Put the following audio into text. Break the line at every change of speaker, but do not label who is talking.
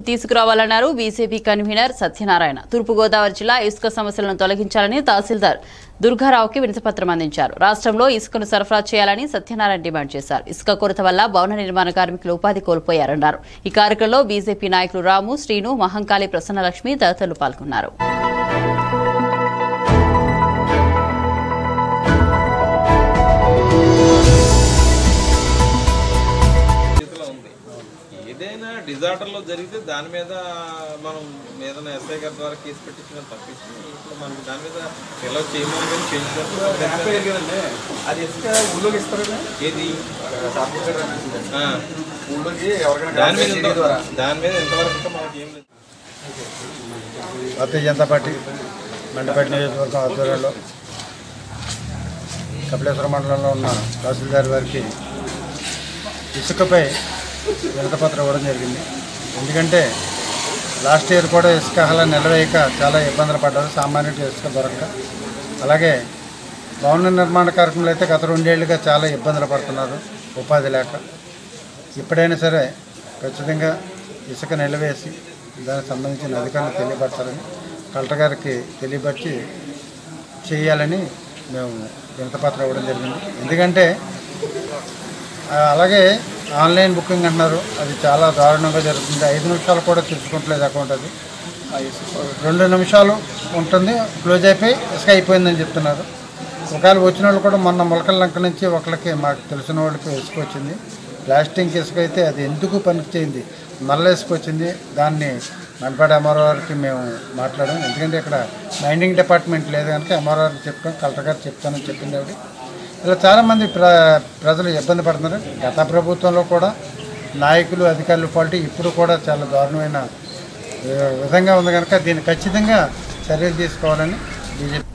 తీసుకురావాలన్నారు BJP convener Satyanarayana తూర్పుగోదావరి జిల్లా ఇసుక సమస్యలను తొలగించాలని తహసీల్దార్ దుర్గారావుకి వినతిపత్రం అందించారు రాష్ట్రంలో ఇసుకను సరఫరా చేయాలని సత్యనారాయణ డిమాండ్ చేశారు ఇసుక కొరత వల్ల భవన నిర్మాణ కార్మికులు ఉపాధి కోల్పోయారన్నారు ఈ కార్యక్రమంలో బీజేపీ నాయకులు రాము శ్రీను మహంకాళి ప్రసన్నలక్ష్మి తదితరులు పాల్గొన్నారు
చేతిలో ఉంది ఏదైనా డిజార్డర్లో జరిగితే దాని మీద మనం ఏదైనా ఎస్ఐ గారి ద్వారా కేసు పెట్టించడం తప్పించి ఇప్పుడు మనకి దాని మీద ఎలా చేయమని కానీ చేయించినట్టు
అది ఇసుక ఊళ్ళోకి ఇస్తారా
ఏది
సాఫ్ట్వేర్
ఆ,
ఊళ్ళోకి ఎవరికైనా
దాని మీద
కాంటాక్ట్
ఎంత-
ద్వారా
దాని మీద ఎంతవరకు ఇంకా మనకి ఏం లేదు
భారతీయ జనతా పార్టీ మెండపేట నియోజకవర్గం ఆధ్వర్యంలో కపిలేశ్వర మండలంలో ఉన్న తహసీల్దార్ వారికి ఇసుకపై వినతపత్రం ఇవ్వడం జరిగింది ఎందుకంటే లాస్ట్ ఇయర్ కూడా ఇసుక అలా నిలవేయక చాలా ఇబ్బందులు పడ్డారు సామాన్యుడికి ఇసుక దొరక్క అలాగే భవన నిర్మాణ కార్యక్రమాలు అయితే గత రెండేళ్లుగా చాలా ఇబ్బందులు పడుతున్నారు ఉపాధి లేక ఇప్పుడైనా సరే ఖచ్చితంగా ఇసుక నిలవేసి దానికి సంబంధించిన అధికారులు తెలియపరచాలని కలెక్టర్ గారికి తెలియపరిచి చేయాలని మేము వినతపత్రం ఇవ్వడం జరిగింది ఎందుకంటే ఆ, అలాగే ఆన్లైన్ బుకింగ్ అంటున్నారు అది చాలా దారుణంగా జరుగుతుంది ఐదు నిమిషాలు కూడా తెలుసుకుంటలేదు అకౌంట్ అది రెండు నిమిషాలు ఉంటుంది క్లోజ్ అయిపోయి ఇసుక అయిపోయిందని చెప్తున్నారు ఒకవేళ వచ్చిన వాళ్ళు కూడా మొన్న మొలకల లంక నుంచి ఒకళ్ళకి మాకు తెలిసిన వాళ్ళకి ఇసుక వచ్చింది ప్లాస్టిక్ ఇసుక అయితే అది ఎందుకు పనికి చేయింది నల్ల ఇసుక వచ్చింది దాన్ని మనపాటి ఎంఆర్ఓ గారికి మేము మాట్లాడాం ఎందుకంటే ఇక్కడ మైనింగ్ డిపార్ట్మెంట్ లేదు కనుక ఎంఆర్ఓ గారికి చెప్పాం కలెక్టర్ గారు చెప్తానని చెప్పింది ఆవిడ ఇలా చాలామంది ప్ర ప్రజలు ఇబ్బంది పడుతున్నారు గత ప్రభుత్వంలో కూడా నాయకులు అధికారులు పాలిటీ ఇప్పుడు కూడా చాలా దారుణమైన ఆ, విధంగా ఉంది కనుక దీన్ని ఖచ్చితంగా చర్యలు తీసుకోవాలని బీజేపీ